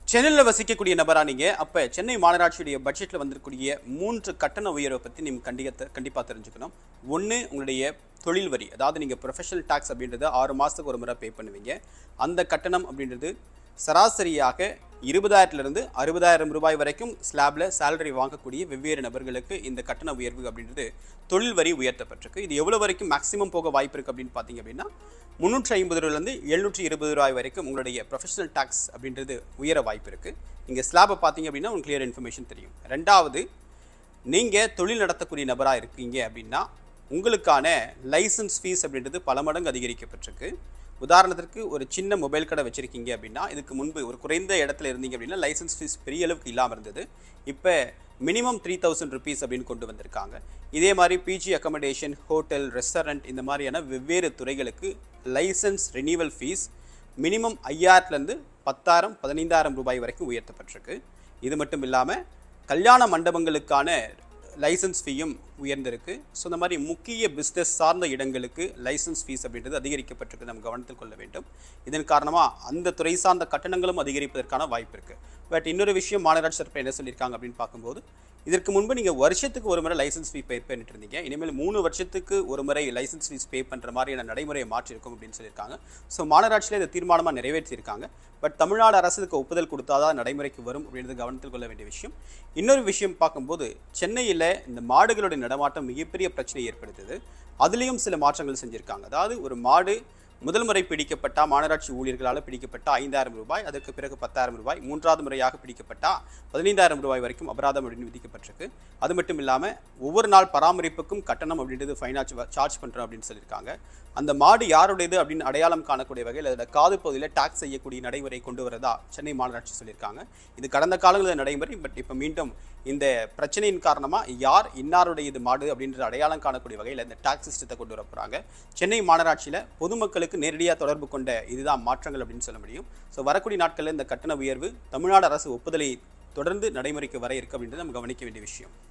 சென்னையில் வசிக்கக்கூடிய நபரா நீங்க அப்ப சென்னை மாநகராட்சியுடைய பட்ஜெட்ல வந்திருக்கக்கூடிய மூன்று கட்டண உயர்வை பத்தி நீங்க கண்டிக்க கண்டிப்பா தெரிஞ்சுக்கணும் ஒண்ணு உங்களுடைய தொழில் வரி அதாவது நீங்க ப்ரொஃபஷனல் டாக்ஸ் அப்படின்றத ஆறு மாசத்துக்கு ஒரு முறை பே பண்ணுவீங்க அந்த கட்டணம் அப்படின்றது சராசரியாக இருபதாயிரத்திலிருந்து அறுபதாயிரம் ரூபாய் வரைக்கும் ஸ்லாப்ல சேலரி வாங்கக்கூடிய வெவ்வேறு நபர்களுக்கு இந்த கட்டண உயர்வு அப்படின்றது தொழில் வரி உயர்த்தப்பட்டிருக்கு இது எவ்வளவு வரைக்கும் மேக்ஸிமம் போக வாய்ப்பு இருக்கு அப்படின்னு பார்த்தீங்க அப்படின்னா முந்நூற்றி ஐம்பது ரூபாயிலிருந்து எழுநூற்றி இருபது ரூபாய் வரைக்கும் உங்களுடைய ப்ரொஃபஷனல் டாக்ஸ் அப்படின்றது உயர வாய்ப்பு இருக்கு இங்கே ஸ்லாபை பார்த்தீங்க அப்படின்னா உங்களுக்கு கிளியர் இன்ஃபர்மேஷன் தெரியும் ரெண்டாவது நீங்கள் தொழில் நடத்தக்கூடிய நபராக இருக்கீங்க அப்படின்னா உங்களுக்கான லைசன்ஸ் ஃபீஸ் அப்படின்றது பல மடங்கு அதிகரிக்கப்பட்டிருக்கு உதாரணத்திற்கு ஒரு சின்ன மொபைல் கடை வச்சுருக்கீங்க அப்படின்னா இதுக்கு முன்பு ஒரு குறைந்த இடத்துல இருந்தீங்க அப்படின்னா லைசன்ஸ் ஃபீஸ் பெரிய அளவுக்கு இல்லாமல் இருந்தது இப்போ மினிமம் த்ரீ தௌசண்ட் ருபீஸ் அப்படின்னு கொண்டு வந்திருக்காங்க இதே மாதிரி பிஜி அக்கமடேஷன் ஹோட்டல் ரெஸ்டாரண்ட் இந்த மாதிரியான வெவ்வேறு துறைகளுக்கு லைசன்ஸ் ரினிவல் ஃபீஸ் மினிமம் ஐயாயிரத்துலேருந்து பத்தாயிரம் பதினைந்தாயிரம் ரூபாய் வரைக்கும் உயர்த்தப்பட்டிருக்கு இது மட்டும் இல்லாமல் கல்யாண மண்டபங்களுக்கான லைசன்ஸ் ஃபீயும் உயர்ந்திருக்கு ஸோ இந்த மாதிரி முக்கிய பிஸ்னஸ் சார்ந்த இடங்களுக்கு லைசன்ஸ் ஃபீஸ் அப்படின்றது அதிகரிக்கப்பட்டிருக்கு நம்ம கவனத்தில் கொள்ள வேண்டும் இதன் காரணமாக அந்த துறை சார்ந்த கட்டணங்களும் அதிகரிப்பதற்கான வாய்ப்பு இருக்குது பட் இன்னொரு விஷயம் மாநகராட்சி தரப்பு என்ன சொல்லியிருக்காங்க அப்படின்னு பார்க்கும்போது இதற்கு முன்பு நீங்கள் வருஷத்துக்கு ஒரு முறை லைசன்ஸ் ஃபீ பே பண்ணிட்டு இருந்தீங்க இனிமேல் மூணு வருஷத்துக்கு ஒரு முறை லைசன்ஸ் ஃபீஸ் பே பண்ணுற மாதிரியான நடைமுறையை மாற்றிருக்கும் அப்படின்னு சொல்லியிருக்காங்க ஸோ மாநகராட்சியில் இதை தீர்மானமாக நிறைவேற்றியிருக்காங்க பட் தமிழ்நாடு அரசுக்கு ஒப்புதல் கொடுத்தாதான் நடைமுறைக்கு வரும் அப்படின்றது கவனத்தில் கொள்ள வேண்டிய விஷயம் இன்னொரு விஷயம் பார்க்கும்போது சென்னையில் இந்த மாடுகளுடைய நடமாட்டம் மிகப்பெரிய பிரச்சனை ஏற்படுத்துது அதுலேயும் சில மாற்றங்கள் செஞ்சுருக்காங்க அதாவது ஒரு மாடு முதல் முறை பிடிக்கப்பட்டா மாநகராட்சி ஊழியர்களால் பிடிக்கப்பட்ட ஐந்தாயிரம் ரூபாய் அதற்கு பிறகு பத்தாயிரம் ரூபாய் மூன்றாவது முறையாக பிடிக்கப்பட்டா பதினைந்தாயிரம் ரூபாய் வரைக்கும் அபராதம் அப்படின்னு விதிக்கப்பட்டிருக்கு அது மட்டும் இல்லாமல் ஒவ்வொரு நாள் பராமரிப்புக்கும் கட்டணம் அப்படின்றது ஃபைனாச் சார்ஜ் பண்ணுறோம் அப்படின்னு சொல்லியிருக்காங்க அந்த மாடு யாருடையது அப்படின்னு அடையாளம் காணக்கூடிய வகையில் அதோட காது பகுதியில் டாக்ஸ் செய்யக்கூடிய நடைமுறை கொண்டு வரதா சென்னை மாநகராட்சி சொல்லியிருக்காங்க இது கடந்த காலங்களில் நடைமுறை பட் இப்போ மீண்டும் இந்த பிரச்சனையின் காரணமாக யார் இன்னாருடைய இது மாடு அப்படின்ற அடையாளம் காணக்கூடிய வகையில் இந்த டாக்ஸ் சிஸ்டத்தை கொண்டு வர போகிறாங்க சென்னை மாநகராட்சியில் பொதுமக்களுக்கு நேரடியாக தொடர்பு கொண்ட இதுதான் மாற்றங்கள் அப்படின்னு சொல்ல முடியும் ஸோ வரக்கூடிய நாட்களில் இந்த கட்டண உயர்வு தமிழ்நாடு அரசு ஒப்புதலை தொடர்ந்து நடைமுறைக்கு வர இருக்கு அப்படின்றது நம்ம கவனிக்க வேண்டிய விஷயம்